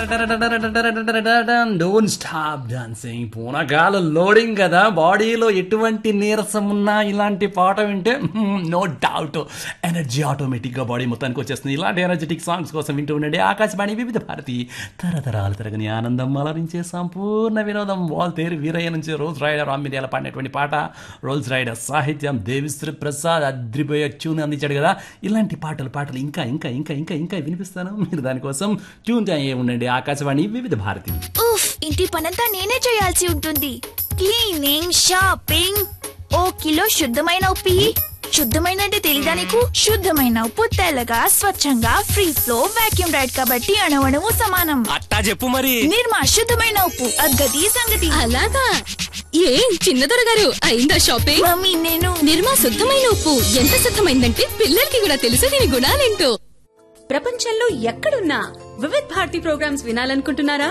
Don't stop dancing పూనకాల loading కదా బాడీలో ఎటువంటి నీరసం ఉన్నా ఇలాంటి పాట వింటే నో డౌట్ ఎనర్జీ ఆటోమేటిక్ గా బాడీ మొత్తానికి వచ్చేస్తుంది ఇలాంటి ఎనర్జెటిక్ సాంగ్స్ కోసం వింటూ ఉండండి ఆకాశవాణి వివిధ భారతి తరతరాల తరగని ఆనందం అలరించే సంపూర్ణ వినోదం వాల్తేరు వీరయ్య నుంచి రోజ్ రైడర్ రామిడియాల పాడినటువంటి పాట రోజ్ రైడర్ సాహిత్యం దేవిశ్రీ ప్రసాద్ అద్రిపోయే ట్యూన్ అందించాడు కదా ఇలాంటి పాటలు పాటలు ఇంకా ఇంకా ఇంకా ఇంకా ఇంకా వినిపిస్తాను మీరు దానికోసం ట్యూన్ అయ్యే ఉండండి ఆకాశవాణి వివిధ భారతి ఉఫ్ ఇంటి పనంతా నేనే చేయాల్సి ఉంటుంది క్లీనింగ్ షాపింగ్ ఓ కిలో శుద్ధమైన ఉప్పు ఇయ్యి. శుద్ధమైన అంటే తెలీదా నీకు శుద్ధమైన ఉప్పు తెల్లగా స్వచ్ఛంగా ఫ్రీ ఫ్లో వాక్యూమ్ రైడ్ కాబట్టి అణవణము సమానం అట్టా చెప్పు మరి నిర్మా శుద్ధమైన ఉప్పు అగ్గది సంగతి అలాగా ఏం చిన్నదొర గారు అయిందా షాపింగ్ మమ్మీ నేను నిర్మా శుద్ధమైన ఉప్పు ఎంత శుద్ధమైందంటే పిల్లలకి కూడా తెలుసు దీని గుణాలేంటో ప్రపంచంలో ఎక్కడున్నా వివిధ్ భారతి ప్రోగ్రామ్స్ వినాలనుకుంటున్నారా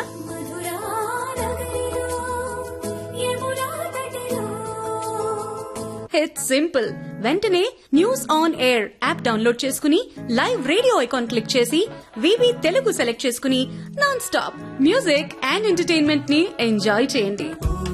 ఇట్స్ సింపుల్ వెంటనే news on air app download చేసుకుని లైవ్ రేడియో ఐకాన్ క్లిక్ చేసి వివి తెలుగు సెలెక్ట్ చేసుకుని non stop music and entertainment ని ఎంజాయ్ చేయండి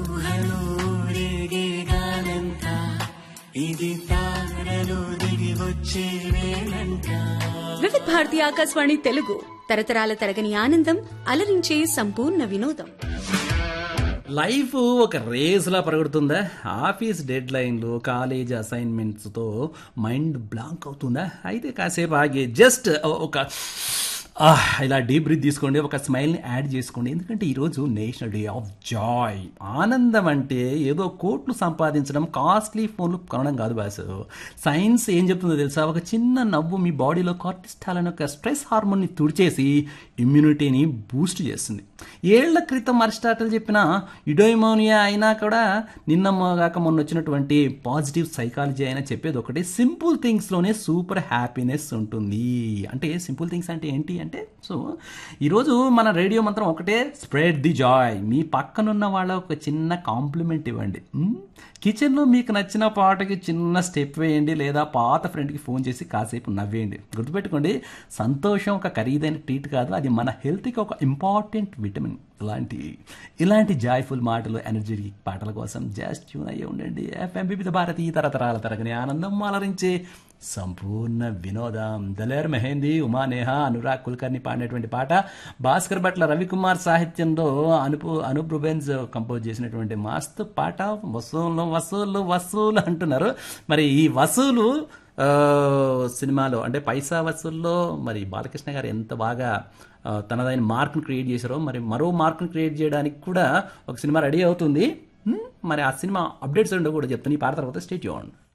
వివిధ్ భారతి ఆకాశవాణి తెలుగు తరతరాల తరగని ఆనందం అలరించే సంపూర్ణ వినోదం లైఫ్ ఒక రేస్లా పరుగుతుందా ఆఫీస్ డెడ్ లైన్లు కాలేజ్ అసైన్మెంట్స్తో మైండ్ బ్లాంక్ అవుతుందా అయితే కాసేపు ఆగి జస్ట్ ఒక ఆహ్, ఇలా డీప్ బ్రీత్ తీసుకోండి ఒక స్మైల్ని యాడ్ చేసుకోండి ఎందుకంటే ఈరోజు నేషనల్ డే ఆఫ్ జాయ్ ఆనందం అంటే ఏదో కోట్లు సంపాదించడం కాస్ట్లీ ఫోన్లు కొనడం కాదు బాసు సైన్స్ ఏం చెప్తుందో తెలుసా ఒక చిన్న నవ్వు మీ బాడీలో కార్టిస్టాల్ అనే ఒక స్ట్రెస్ హార్మోన్ని తుడిచేసి ఇమ్యూనిటీని బూస్ట్ చేస్తుంది ఏళ్ల క్రితం అరిస్టాటిల్ చెప్పిన యుడోమోనియా అయినా కూడా నిన్న మొ- కాక మొన్న వచ్చినటువంటి పాజిటివ్ సైకాలజీ అయినా చెప్పేది ఒకటి సింపుల్ థింగ్స్లోనే సూపర్ హ్యాపీనెస్ ఉంటుంది అంటే సింపుల్ థింగ్స్ అంటే ఏంటి అంటే సో ఈరోజు మన రేడియో మంత్రం ఒకటే స్ప్రెడ్ ది జాయ్ మీ పక్కనున్న వాళ్ళ ఒక చిన్న కాంప్లిమెంట్ ఇవ్వండి మ్? కిచెన్లో మీకు నచ్చిన పాటకి చిన్న స్టెప్ వేయండి లేదా పాత ఫ్రెండ్కి ఫోన్ చేసి కాసేపు నవ్వేయండి గుర్తుపెట్టుకోండి సంతోషం ఒక ఖరీదైన ట్రీట్ కాదు అది మన హెల్త్కి ఒక ఇంపార్టెంట్ విటమిన్ ఇలాంటి ఇలాంటి జాయ్ఫుల్ మాటలు ఎనర్జెటిక్ పాటల కోసం జస్ట్ ట్యూన్ అయ్యి ఉండండి ఎఫ్ఎం వివిధ భారతి తరతరాల తరగని ఆనందం అలరించే సంపూర్ణ వినోదం దలేర్ మెహందీ ఉమా నేహ అనురాగ్ కుల్కర్ని పాడినటువంటి పాట భాస్కర్ భట్ల రవికుమార్ సాహిత్యంలో అనుపు అనూప్ రుబెన్స్ కంపోజ్ చేసినటువంటి మస్తు పాట వసూలు వసూలు వసూలు అంటున్నారు మరి ఈ వసూలు ఆ, సినిమాలో అంటే పైసా వసూల్లో మరి బాలకృష్ణ గారు ఎంత బాగా ఆ, తనదైన మార్క్ను క్రియేట్ చేశారో మరి మరో మార్క్ను క్రియేట్ చేయడానికి కూడా ఒక సినిమా రెడీ అవుతుంది హ్మ్? మరి ఆ సినిమా అప్డేట్స్ ఉండో కూడా చెప్తాను ఈ పాట తర్వాత స్టేట్ చూడండి